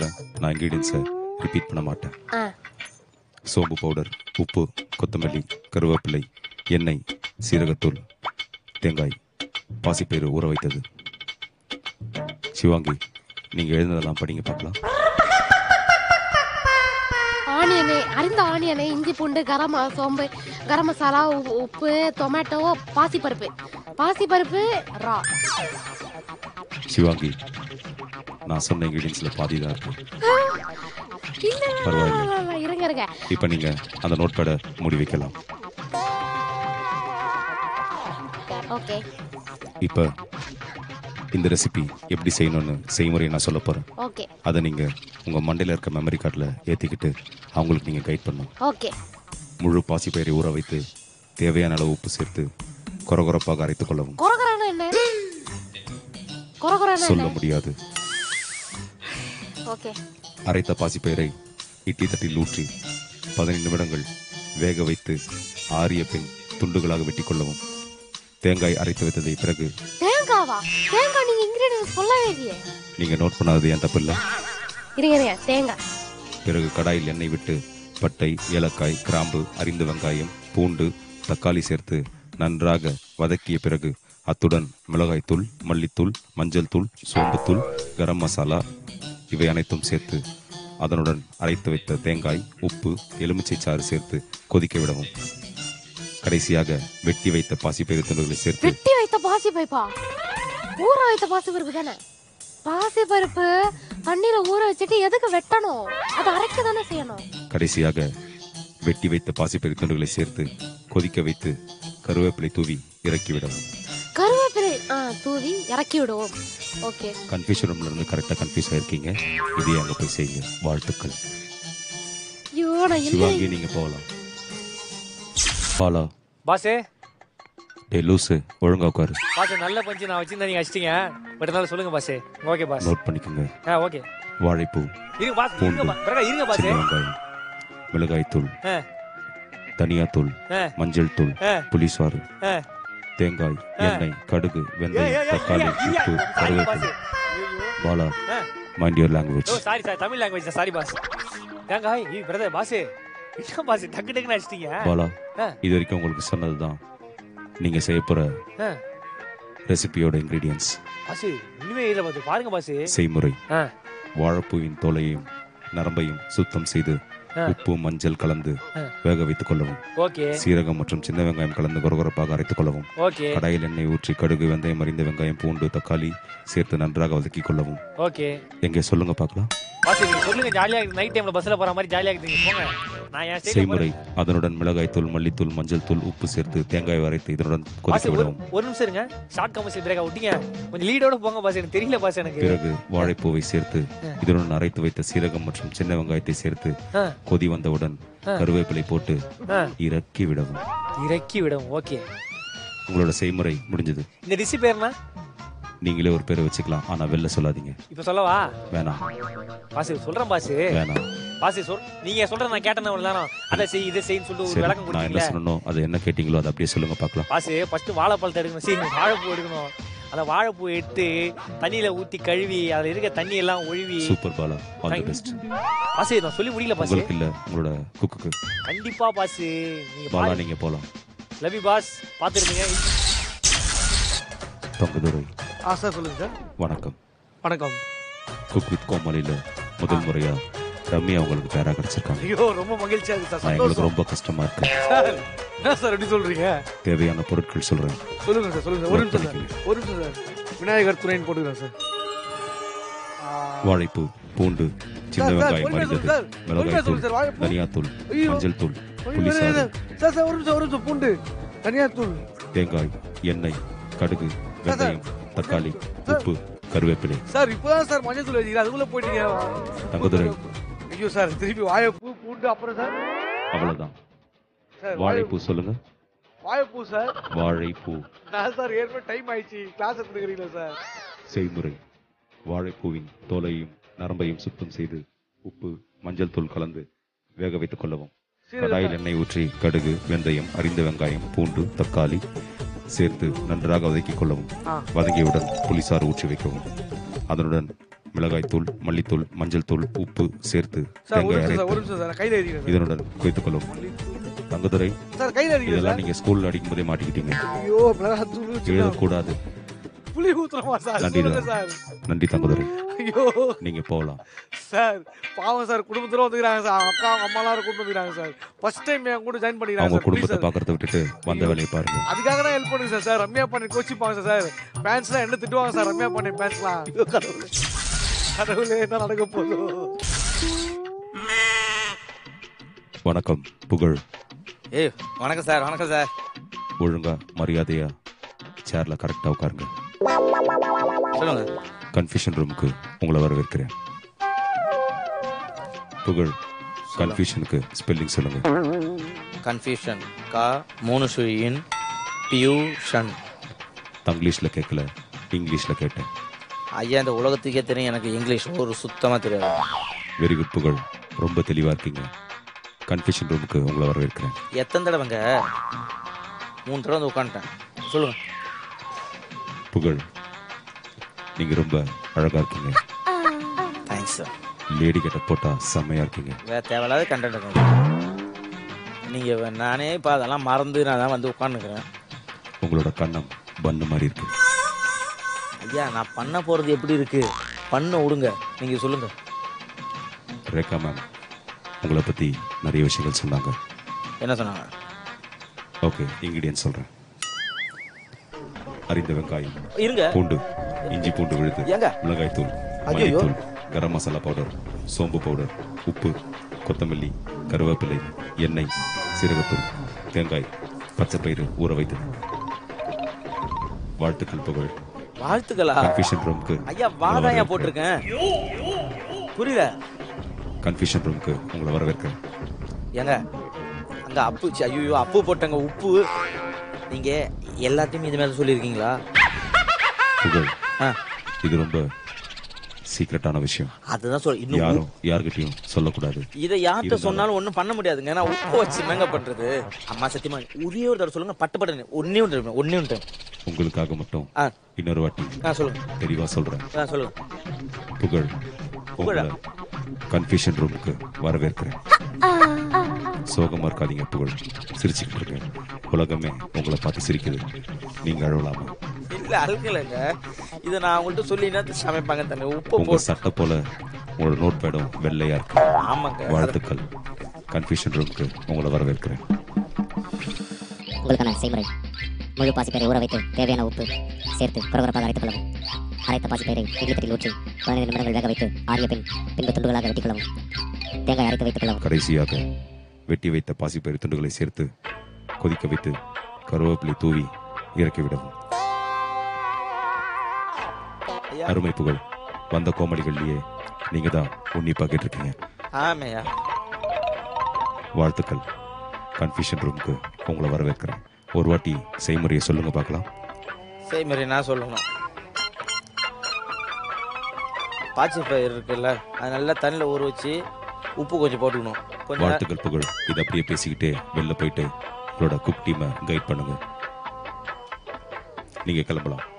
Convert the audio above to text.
சொல்கிறேன் நான் இன்க்ரீடியன்ஸை ரிப்பீட் பண்ண மாட்டேன் ஆ சோம்பு பவுடர் உப்பு கொத்தமல்லி கருவேப்பிலை எண்ணெய் சீரகத்தூள் தேங்காய் பாசிப்பயிறு ஊற வைத்தது சிவாங்கி நீங்கள் எழுந்ததெல்லாம் படிங்க பார்க்கலாம் ஆனியனு அரிந்த ஆனியனு இஞ்சி பூண்டு கரம் ம- சோம்பு கரம் மசாலா உ- உப்பு டொமேட்டோ பாசிப்பருப்பு பாசிப்பருப்பு ரா சிவாங்கி நான் சொன்ன இன்க்ரீடியன்ஸில் பாதி தான் இருக்கு இல்ல, இல்ல, இல்ல, பரவாயில்ல. இல்ல, இல்ல, இருங்க இருங்க இப்போ நீங்கள் அந்த நோட் பேடை மூடி வைக்கலாம் ஓகே இப்போ இந்த ரெசிபி எப்படி செய்யணும்னு செய்முறையை நான் சொல்ல போகிறேன் ஓகே அதை நீங்கள் உங்கள் மண்டையில் இருக்க மெமரி கார்டில் ஏற்றிக்கிட்டு அவங்களுக்கு நீங்கள் கைட் பண்ணணும் ஓகே முழு பாசிப்பயிரை ஊற வைத்து தேவையான அளவு உப்பு சேர்த்து கொரகொரப்பாக அரைத்துக் கொள்ளவும் கொரகொரானா என்ன கொரகொரானா சொல்ல என்ன முடியாது ஓகே அரைத்த பாசிப்பயிரை இட்லி தட்டில் ஊற்றி பதினைந்து நிமிடங்கள் வேக வைத்து ஆறிய பின் துண்டுகளாக வெட்டி கொள்ளவும் தேங்காய் அரைத்து வைத்ததை பிறகு தேங்காவா தேங்காய் நீங்க இன்கிரீடியன்ட் சொல்லவே இல்லையே நீங்கள் நோட் பண்ணாதது ஏன் தப்பில்லை இருங்க இருங்க தேங்காய் பிறகு கடாயில் எண்ணெய் விட்டு பட்டை ஏலக்காய் கிராம்பு அரிந்த வெங்காயம் பூண்டு தக்காளி சேர்த்து நன்றாக வதக்கிய பிறகு அத்துடன் மிளகாய்த்தூள் மல்லித்தூள் மஞ்சள் தூள் சோம்புத்தூள் கரம் மசாலா இவை அனைத்தும் சேர்த்து அதனுடன் அரைத்து வைத்த தேங்காய் உப்பு எலுமிச்சை சாறு சேர்த்து கொதிக்க விடவும் கடைசியாக வெட்டி வைத்த பாசிப்பயிறு துண்டுகளை சேர்த்து வெட்டி வைத்த பாசி பருப்பா ஊற வைத்த பாசி பருப்பு தானே பாசி பருப்பு தண்ணீரை ஊற வச்சுட்டு எதுக்கு வெட்டணும் அதை அரைக்க தானே செய்யணும் கடைசியாக வெட்டி வைத்த பாசிப்பயிறு துண்டுகளை சேர்த்து கொதிக்க வைத்து கருவேப்பிலை தூவி இறக்கி விடவும் கருவேப்பிலை ஆ தூவி இறக்கி விடுவோம் ஓகே கன்ஃபியூஷன் ரூம்ல இருந்து கரெக்டாக கன்ஃபியூஸ் ஆயிருக்கீங்க இதே அங்கே போய் செய்யுங்க வாழ்த்துக்கள் ஐயோ நான் இல்லை சிவாங்கி நீங்க போகலாம் பாலா பாஸே டே லூசு ஒழுங்கா உட்காரு பாஸே நல்ல பஞ்சு நான் வச்சிருந்தா நீங்க அடிச்சிட்டீங்க பட் இருந்தாலும் சொல்லுங்க பாஸே ஓகே பாஸ் நோட் பண்ணிக்கோங்க ஆ ஓகே வாழைப்பூ இருங்க பாஸ் இருங்க பூண்டு. பா- பிறகு இருங்க பாஸே சின்ன வெங்காயம் மிளகாய்த்தூள் ஆ தனியாத்தூள் ஆ மஞ்சள் தூள் ஆ புளிசாறு ஆ தேங்காய் எண்ணெய் கடுகு ஏய், வெந்தயம் ஏய், ஏய், தக்காளி ஏய், உப்பு ஏய், சாரி கருவேப்பிலை பாஸ் ஐயோ. பாலா ஆ. Mind your language oh sorry sorry Tamil language sorry boss தேங்காய் ஈ பிரதர் பாஸே என்ன பாஸ் டக்கு டக்குன்னு அடிச்சிட்டீங்க பாலா ஆ. இது வரைக்கும் உங்களுக்கு சொன்னதுதான் நீங்க செய்ய போற ஆ ரெசிபியோட இன்கிரீடியன்ஸ் பாஸ் இனிமே இல்ல பாத்து பாருங்க பாஸ் செய்முறை ஆ வாழைப்பூவின் தோலையும் நரம்பையும் சுத்தம் செய்து ஆ. உப்பு மஞ்சள் கலந்து ஆ. வேக வைத்துக் கொள்ளவும் ஓகே சீரகம் மற்றும் சின்ன வெங்காயம் கலந்து கொரகொரப்பாக அரைத்துக் கொள்ளவும் ஓகே கடாயில் எண்ணெய் ஊற்றி கடுகு வெந்தயம் அறிந்த வெங்காயம் பூண்டு தக்காளி சேர்த்து நன்றாக வதக்கிக் கொள்ளவும் ஓகே எங்கே சொல்லுங்க பார்க்கலாம் பாஸ் நீங்க சொல்லுங்க ஜாலியா நைட் டைம்ல பஸ்ல போற மாதிரி ஜாலியா இருக்குங்க போங்க நான் என் ஸ்டைல செய்முறை அதனுடன் மிளகாய்த்தூள் மல்லித்தூள் மஞ்சள் தூள் உப்பு சேர்த்து தேங்காய் வரைத்து இதனுடன் பாஸ் கொதிக்க ஒரு விடவும் ஒரு நிமிஷம் இருங்க ஷார்ட் கமர்ஷியல் பிரேக்கா விட்டீங்க கொஞ்சம் லீடோட போங்க பாஸ் எனக்கு தெரியல பாஸ் எனக்கு பிறகு வாழைப்பூவை சேர்த்து இதனுடன் அரைத்து வைத்த சீரகம் மற்றும் சின்ன வெங்காயத்தை சேர்த்து ஆ, கொதி வந்தவுடன் ஆ. கருவேப்பிலை போட்டு ஆ, இறக்கி விடவும் இறக்கி விடும் ஓகே உங்களோட செய்முறை முடிஞ்சது இந்த டிஷ் பேர்னா நீங்களே ஒரு பேரை வச்சுக்கலாம் ஆனா வெளில சொல்லாதீங்க இப்ப சொல்லவா வேணாம் பாஸ் சொல்றேன் பாஸ் வேணாம் பாஸ் சொல் நீங்க சொல்ற நான் கேட்டேன் அவ்வளவு நேரம் அதை செய் இதை செய்ன்னு சொல்லிட்டு ஒரு சரி விளக்கம் நான் என்ன கொடுத்தீங்களே சொல்லணும் அதை என்ன கேட்டீங்களோ அதை அப்படியே சொல்லுங்க பார்க்கலாம் பாஸ் ஃபர்ஸ்ட் வாழைப்பழத்தை எடுக்கணும் சரி வாழைப்பூ எடுக்கணும் அந்த வாழைப்பூ எடுத்து தண்ணியில ஊத்தி கழுவி அதுல இருக்க தண்ணி எல்லாம் ஒழுவி super Bala all the best boss நான் சொல்லி முடியல பாஸ் உங்களுக்கு இல்ல உங்களோட குக்குக்கு கண்டிப்பா பாஸ் நீங்க பாலா பாருங்க நீங்க போலாம் லவி பாஸ் பாத்துருப்பீங்க பங்குதுரை ஆ சார் சொல்லுங்க சார் வணக்கம் வணக்கம் குக் வித் கோமாளியில முதல் முறையா ரம்யா உங்களுக்கு பேரா கிடைச்சிருக்காங்க ஐயோ ரொம்ப மகிழ்ச்சியா இருக்கு சார் நான் எங்களுக்கு ரொம்ப கஷ்டமா இருக்கு சார் என்ன சார் எப்படி சொல்றீங்க தேவையான பொருட்கள் சொல்றேன் சொல்லுங்க சார் சொல்லுங்க ஒரு Note நிமிஷம் சார் பண்ணிக்கங்க. ஒரு நிமிஷம் சார் விநாயகர் துணைன்னு போட்டுக்கிறேன் சார் ஆ, வாழைப்பூ பூண்டு சின்ன சார், சார், வெங்காயம் பொறுமையா மறிந்தது சொல்லுங்க சார். மிளகாய் பொறுமையா தூள் சொல்லுங்க சார், வாழைப்பூ. தனியாத்தூள் ஐயோ. மஞ்சள் தூள் ஐயோ, புளி வேற, சாறு வேற. சார் சார் ஒரு நிமிஷம் ஒரு நிமிஷம் பூண்டு தனியா தூள் தேங்காய் எண்ணெய் கடுகு வெந்தயம் தக்காளி உப்பு கருவேப்பிலை சார் இப்பதான் சார் மஞ்சள் தூள் வச்சுக்கிறேன் அதுக்குள்ள போயிட்டீங்க தங்கதுரை ஐயோ சார் திருப்பி வாழைப்பூ பூண்டு அப்புறம் சார் அவ்வளவுதான் சார் வாழைப்பூ சொல்லுங்க வாழைப்பூ சார் வாழைப்பூ நான் சார் ஏற்கனவே டைம் ஆயிடுச்சு கிளாஸ் எடுத்துக்கிறீங்களா சார் செய்முறை வாழைப்பூவின் தோலையும் நரம்பையும் சுத்தம் செய்து உப்பு மஞ்சள் தூள் கலந்து வேக வைத்துக் கொள்ளவும் கடாயில் எண்ணெய் ஊற்றி கடுகு வெந்தயம் அரிந்த வெங்காயம் பூண்டு தக்காளி சேர்த்து நன்றாக வதக்கிக் கொள்ளவும் ஆ. வதங்கியவுடன் புளிசாறு ஊற்றி வைக்கவும் அதனுடன் மிளகாய் தூள் மல்லித்தூள் மஞ்சள் தூள் உப்பு சேர்த்து சார் ஒரு தேங்காய் நிமிஷம் சார் ஒரு அரைத்து நிமிஷம் சார் நான் கையில் எழுதிக்கிறேன் இதனுடன் குவைத்துக் கொள்ளும் தங்கதுரை சார் கையில் எழுதிக்கிறேன் இதெல்லாம் சார் நீங்க ஸ்கூல்ல அடிக்கும் போதே மாட்டிக்கிட்டீங்க ஐயோ மிளகா தூள் எழுதக்கூடாது புளி ஊத்துறமா சார் நன்றி சொல்லுங்க சார். சார் நன்றி தங்கதுரை ஐயோ நீங்க போகலாம் சார் பாவம் சார் குடும்பத்துல வந்துக்கிறாங்க சார் அவங்க அக்கா அவங்க அம்மா எல்லாரும் கூட்டு வந்துக்கிறாங்க சார் ஃபர்ஸ்ட் டைம் என் கூட ஜாயின் பண்ணிக்கிறாங்க அவங்க சார் ப்ளீஸ் குடும்பத்தை சார் பாக்குறத விட்டுட்டு வந்த வேலையை பாருங்க அதுக்காக தான் ஹெல்ப் பண்ணுங்க சார் சார் ரம்யா பண்ணி கோச்சிப்பாங்க சார் பேண்ட்ஸ்லாம் என்ன திட்டுவாங்க சார் ரம்யா பண்ணி பேண்ட்ஸ்லாம் ஐயோ கடவுளே கடவுளே என்ன நடக்க போதோ வணக்கம் புகழ் ஏய் வணக்கம் சார் வணக்கம் சார் ஒழுங்கா மரியாதையா சேர்ல கரெக்டா உட்காருங்க சொல்லுங்க கன்ஃபியூஷன் ரூமுக்கு உங்களை வரவேற்கிறேன் புகழ் கன்ஃபியூஷனுக்கு ஸ்பெல்லிங் சொல்லுங்க கன்ஃபியூஷன் கா மூணு சுழியின் பியூஷன் தங்கிலீஷ்ல கேட்கல இங்கிலீஷ்ல கேட்டேன் ஐயா இந்த உலகத்துக்கே தெரியும் எனக்கு இங்கிலீஷ் ஒரு சுத்தமாக தெரியாது வெரி குட் புகழ் ரொம்ப தெளிவா இருக்கீங்க கன்ஃபியூஷன் ரூமுக்கு உங்களை வரவேற்கிறேன் எத்தனை தடவைங்க மூணு தடவை வந்து உட்காந்துட்டேன் சொல்லுங்க புகழ் நீங்க ரொம்ப அழகா இருக்கீங்க தேங்க்ஸ் சார் லேடி கெட்ட போட்டா செம்மையா இருக்கீங்க வேற தேவையில்லாத கண்டென்ட் நீங்கள் நானே இப்போ அதெல்லாம் மறந்து நான் தான் வந்து உட்காந்துக்கிறேன் உங்களோட கண்ணம் பண்ணு மாதிரி இருக்கு ஐயா நான் பண்ண போகிறது எப்படி இருக்கு பண்ண விடுங்க நீங்கள் சொல்லுங்க ரேகா மேம் உங்களை பத்தி நிறைய விஷயங்கள் சொன்னாங்க என்ன சொன்னாங்க ஓகே இன்கிரியன்ஸ் சொல்றேன் அறிந்த வெங்காயம் இருங்க பூண்டு இஞ்சி பூண்டு விழுது ஏங்க மிளகாய் தூள் ஐயையோ. மல்லித்தூள் கரம் மசாலா பவுடர் சோம்பு பவுடர் உப்பு கொத்தமல்லி கருவேப்பிலை எண்ணெய் சீரகத்தூள் தேங்காய் பச்சைப்பயிறு ஊற வைத்து வாழ்த்துக்கள் புகழ் வாழ்த்துக்களா கன்ஃபியூஷன் ரூமுக்கு ஐயா வாதாயா போட்டிருக்கேன் புரியல கன்ஃபியூஷன் ரூமுக்கு உங்களை வரவேற்கிறேன் ஏங்க அங்க அப்பு ச்சே, ஐயோ அப்பு போட்டங்க உப்பு நீங்க எல்லாத்தையும் இது மேல சொல்லியிருக்கீங்களா புகழ் ஆ, இது ரொம்ப சீக்ரெட்டான விஷயம் அதுதான் சொல் இன்னும் யாரும் யார்கிட்டயும் சொல்லக்கூடாது இதை யார்கிட்ட சொன்னாலும் ஒண்ணும் பண்ண முடியாதுங்க நான் உப்பு வச்சு என்னங்க பண்றது அம்மா சத்தியமா ஒரே ஒரு தடவை சொல்லுங்க பட்டு பட்டு ஒன்னே ஒன்று ஒன்னே ஒன்று உங்களுக்காக மட்டும் ஆ இன்னொரு வாட்டி ஆ சொல்லுங்க தெளிவா சொல்றேன் ஆ சொல்லுங்க புகழ் புகழா? கன்ஃபியூஷன் ரூமுக்கு வரவேற்கிறேன் சோகமா இருக்காதீங்க புகழ் சிரிச்சுக்கிட்டு இருக்கேன் உலகமே உங்களை பார்த்து சிரிக்குது நீங்க அழலாமா இல்ல அழுகலைங்க இதை நான் அவங்கள்ட்ட சொல்லி என்ன சமைப்பாங்க தண்ணி உப்பு உங்க போட்டு சட்டை போல உங்களோட நோட் பேடும் வெள்ளையா இருக்கு ஆமாங்க வாழ்த்துக்கள் கன்ஃபியூஷன் ரூமுக்கு உங்களை வரவேற்கிறேன் உங்களுக்கான செய்முறை முழு பாசிப்பயிரை ஊற வைத்து தேவையான உப்பு சேர்த்து குறகுறப்பாக அரைத்துக் கொள்ளவும் அரைத்த பாசிப்பயிரை இட்லி தட்டில் ஊற்றி பதினைந்து நிமிடங்கள் வேக வைத்து ஆறிய பின் பின்பு துண்டுகளாக வெட்டிக் கொள்ளவும் தேங்காய் அரைத்து வைத்துக் கொள்ளவும் கடைசியாக வெட்டி வைத்த பாசிப்பயிறு துண்டுகளை சேர்த்து கொதிக்க வைத்து கருவேப்பிலை தூவி இறக்கிவிடவும் ஐயா. அருமை புகழ் வந்த கோமடிகள்லயே நீங்க தான் உன்னிப்பா கேட்டிருக்கீங்க ஆமையா வாழ்த்துக்கள் கன்ஃபியூஷன் ரூமுக்கு உங்களை வரவேற்கிறேன் ஒரு வாட்டி செய்முறையை சொல்லுங்க பார்க்கலாம் சரி மாதிரி நான் சொல்லணும் பாச்சி பயிர் இருக்குல்ல அது நல்லா தண்ணியில் ஊற வச்சு உப்பு கொஞ்சம் போட்டுக்கணும் கொஞ்சம் நே- வாழ்த்துக்கள் புகழ் இதை அப்படியே பேசிக்கிட்டே வெளில போயிட்டு உங்களோட குக் டீமை கைட் பண்ணுங்க நீங்க கிளம்பலாம்